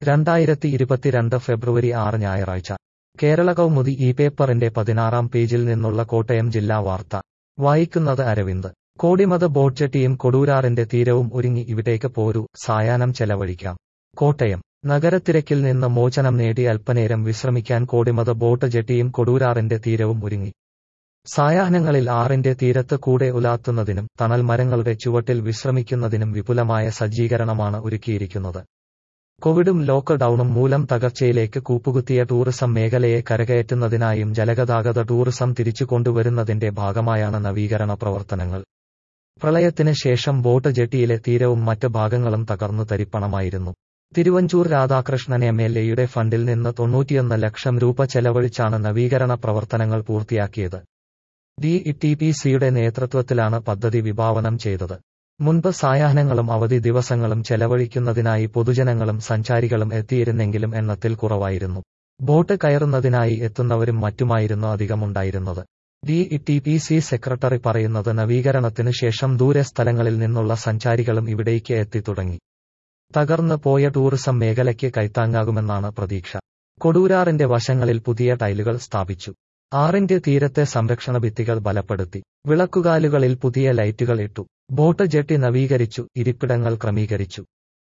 രണ്ടായിരത്തി ഇരുപത്തിരണ്ട് ഫെബ്രുവരി ആറ് ഞായറാഴ്ച കേരള കൗമുദി ഈ പേപ്പറിന്റെ പതിനാറാം പേജിൽ നിന്നുള്ള കോട്ടയം ജില്ലാ വാർത്ത വായിക്കുന്നത് അരവിന്ദ് കോടിമത ബോട്ട്ജെട്ടിയും കൊടൂരാറിന്റെ തീരവും ഒരുങ്ങി ഇവിടേക്ക് പോരൂ സായാഹ്നം ചെലവഴിക്കാം കോട്ടയം നഗരത്തിരക്കിൽ നിന്ന് മോചനം നേടി അല്പനേരം വിശ്രമിക്കാൻ കോടിമത ബോട്ട് ജെട്ടിയും കൊടൂരാറിന്റെ തീരവും ഒരുങ്ങി സായാഹ്നങ്ങളിൽ ആറിന്റെ തീരത്ത് കൂടെ ഉലാത്തുന്നതിനും തണൽ മരങ്ങളുടെ ചുവട്ടിൽ വിശ്രമിക്കുന്നതിനും വിപുലമായ സജ്ജീകരണമാണ് ഒരുക്കിയിരിക്കുന്നത് കോവിഡും ലോക്ക്ഡൌണും മൂലം തകർച്ചയിലേക്ക് കൂപ്പുകുത്തിയ ടൂറിസം മേഖലയെ കരകയറ്റുന്നതിനായും ജലഗതാഗത ടൂറിസം തിരിച്ചു കൊണ്ടുവരുന്നതിന്റെ ഭാഗമായാണ് നവീകരണ പ്രവർത്തനങ്ങൾ പ്രളയത്തിന് ശേഷം ബോട്ട് ജെട്ടിയിലെ തീരവും മറ്റ് ഭാഗങ്ങളും തകർന്നു തരിപ്പണമായിരുന്നു തിരുവഞ്ചൂർ രാധാകൃഷ്ണൻ എം എൽ എയുടെ ഫണ്ടിൽ നിന്ന് തൊണ്ണൂറ്റിയൊന്ന് ലക്ഷം രൂപ ചെലവഴിച്ചാണ് നവീകരണ പ്രവർത്തനങ്ങൾ പൂർത്തിയാക്കിയത് ഡി ടി പി സിയുടെ നേതൃത്വത്തിലാണ് പദ്ധതി വിഭാവനം ചെയ്തത് മുൻപ് സായാഹ്നങ്ങളും അവധി ദിവസങ്ങളും ചെലവഴിക്കുന്നതിനായി പൊതുജനങ്ങളും സഞ്ചാരികളും എത്തിയിരുന്നെങ്കിലും എണ്ണത്തിൽ കുറവായിരുന്നു ബോട്ട് കയറുന്നതിനായി എത്തുന്നവരും മറ്റുമായിരുന്നു അധികമുണ്ടായിരുന്നത് D T P C secretary പറയുന്നത് നവീകരണത്തിനു ശേഷം ദൂരെ സ്ഥലങ്ങളിൽ നിന്നുള്ള സഞ്ചാരികളും ഇവിടേക്ക് എത്തിത്തുടങ്ങി തകർന്നു പോയ ടൂറിസം മേഖലയ്ക്ക് കൈത്താങ്ങാകുമെന്നാണ് പ്രതീക്ഷ കൊടൂരാറിന്റെ വശങ്ങളിൽ പുതിയ ടൈലുകൾ സ്ഥാപിച്ചു ആറിന്റെ തീരത്തെ സംരക്ഷണ ഭിത്തികൾ ബലപ്പെടുത്തി വിളക്കുകാലുകളിൽ പുതിയ ലൈറ്റുകൾ ഇട്ടു ബോട്ട് ജെട്ടി നവീകരിച്ചു ഇരിപ്പിടങ്ങൾ ക്രമീകരിച്ചു